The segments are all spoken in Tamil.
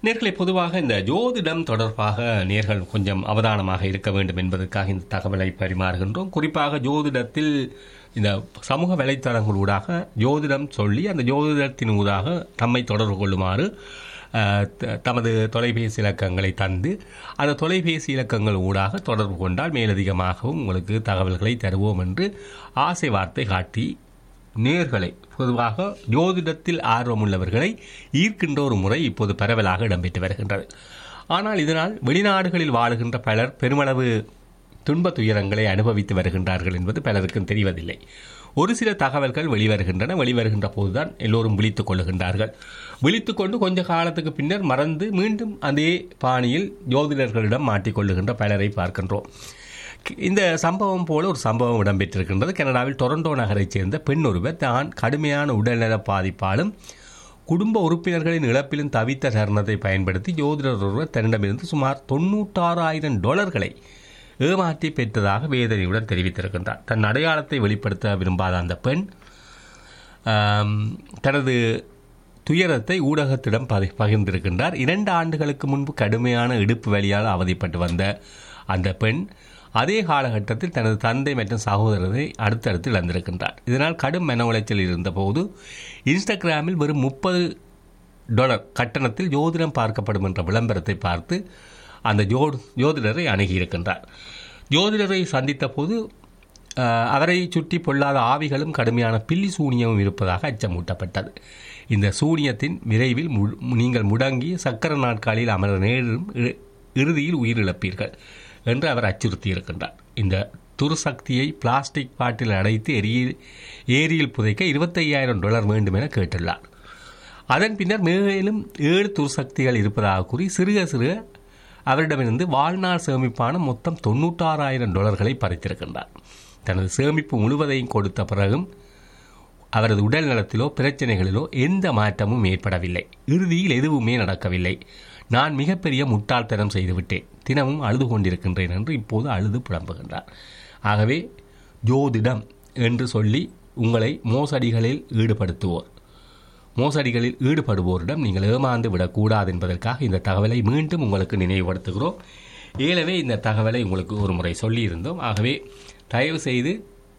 நேர்களை பொதுவாக இந்த ஜோதிடம் தொடர்பாக நேர்கள் கொஞ்சம் அவதானமாக இருக்க வேண்டும் என்பதற்காக இந்த தகவலை பரிமாறுகின்றோம் குறிப்பாக ஜோதிடத்தில் இந்த சமூக வலைத்தளங்களூடாக ஜோதிடம் சொல்லி அந்த ஜோதிடத்தின் ஊடாக தம்மை தொடர்பு கொள்ளுமாறு அஹ், த- தமது தொலைபேசி இலக்கங்களை தந்து அந்த தொலைபேசி இலக்கங்கள் ஊடாக தொடர்பு கொண்டால் மேலதிகமாகவும் உங்களுக்கு தகவல்களை தருவோம் என்று ஆசை வார்த்தை காட்டி நேர்களை பொதுவாக ஜோதிடத்தில் ஆர்வமுள்ளவர்களை ஈர்க்கின்ற ஒரு முறை இப்போது பரவலாக இடம்பெற்று வருகின்றது ஆனால் இதனால் வெளிநாடுகளில் வாழுகின்ற பலர் பெருமளவு துன்ப துயரங்களை அனுபவித்து வருகின்றார்கள் என்பது பலருக்கும் தெரிவதில்லை ஒரு சில தகவல்கள் வெளிவருகின்றன வெளிவருகின்ற போதுதான் எல்லோரும் விழித்துக் கொள்ளுகின்றார்கள் விழித்துக் கொண்டு கொஞ்ச காலத்துக்கு பின்னர் மறந்து மீண்டும் அதே பாணியில் ஜோதிடர்களிடம் மாட்டிக்கொள்ளுகின்ற பலரை பார்க்கின்றோம் இந்த சம்பவம் போல ஒரு சம்பவம் இடம்பெற்றிருக்கின்றது கனடாவில் டொரண்டோ நகரைச் சேர்ந்த பெண் ஒருவர் தான் கடுமையான உடல்நல பாதிப்பாலும் குடும்ப உறுப்பினர்களின் இழப்பிலும் தவித்த தருணத்தை பயன்படுத்தி ஜோதிடர் ஒருவர் தன்னிடமிருந்து சுமார் தொண்ணூற்றாறாயிரம் டாலர்களை ஏமாற்றி பெற்றதாக வேதனையுடன் தெரிவித்திருக்கின்றார் தன் அடையாளத்தை வெளிப்படுத்த விரும்பாத அந்த பெண் ஆம், தனது துயரத்தை ஊடகத்திடம் பதி- பகிர்ந்திருக்கின்றார் இரண்டு ஆண்டுகளுக்கு முன்பு கடுமையான இடுப்பு வலியால் அவதிப்பட்டு வந்த அந்த பெண் அதே காலகட்டத்தில் தனது தந்தை மற்றும் சகோதரரை அடுத்தடுத்து இழந்திருக்கின்றார் இதனால் கடும் மன உளைச்சல் இருந்தபோது இன்ஸ்டாகிராமில் வெறும் முப்பது டாலர் கட்டணத்தில் ஜோதிடம் பார்க்கப்படும் என்ற விளம்பரத்தை பார்த்து அந்த ஜோ ஜோதிடரை அணுகியிருக்கின்றார் ஜோதிடரை சந்தித்த போது ஆஹ், அவரை சுற்றி பொல்லாத ஆவிகளும் கடுமையான பில்லி சூனியமும் இருப்பதாக அச்சமூட்டப்பட்டது இந்த சூனியத்தின் விரைவில் மு- நீங்கள் முடங்கி சக்கர நாட்காலில் அமர நேரும் இ- இறுதியில் உயிரிழப்பீர்கள் என்று அவர் அச்சுறுத்தியிருக்கின்றார் இந்த துருசக்தியை பிளாஸ்டிக் பாட்டில் அடைத்து எரியில் ஏரியில் புதைக்க இருபத்தையாயிரம் டாலர் வேண்டும் என கேட்டுள்ளார் அதன் பின்னர் மேலும் ஏழு துர்சக்திகள் இருப்பதாக கூறி சிறுக சிறுக அவரிடமிருந்து வாழ்நாள் சேமிப்பான மொத்தம் தொண்ணூற்றாறாயிரம் டாலர்களை பறித்திருக்கின்றார் தனது சேமிப்பு முழுவதையும் கொடுத்த பிறகும் அவரது உடல் நலத்திலோ பிரச்சனைகளிலோ எந்த மாற்றமும் ஏற்படவில்லை இறுதியில் எதுவுமே நடக்கவில்லை நான் மிகப்பெரிய முட்டாள்தனம் செய்துவிட்டேன் தினமும் அழுது கொண்டிருக்கின்றேன் என்று இப்போது அழுது புலம்புகின்றார் ஆகவே ஜோதிடம் என்று சொல்லி உங்களை மோசடிகளில் ஈடுபடுத்துவோர் மோசடிகளில் ஈடுபடுவோரிடம் நீங்கள் ஏமாந்து விடக்கூடாது என்பதற்காக இந்த தகவலை மீண்டும் உங்களுக்கு நினைவுபடுத்துகிறோம் ஏலவே இந்த தகவலை உங்களுக்கு ஒரு முறை சொல்லியிருந்தோம் ஆகவே தயவு செய்து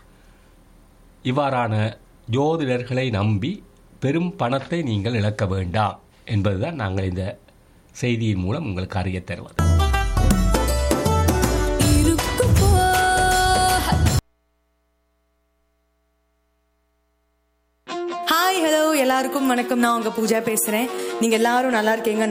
இவ்வாறான ஜோதிடர்களை நம்பி பெரும் பணத்தை நீங்கள் இழக்க வேண்டாம் என்பதுதான் நாங்கள் இந்த செய்தியின் மூலம் உங்களுக்கு அறியத் தருவது ஹாய் ஹலோ எல்லாருக்கும் வணக்கம் நான் உங்க பூஜா பேசுறேன் நீங்க எல்லாரும் நல்லா இருக்கீங்க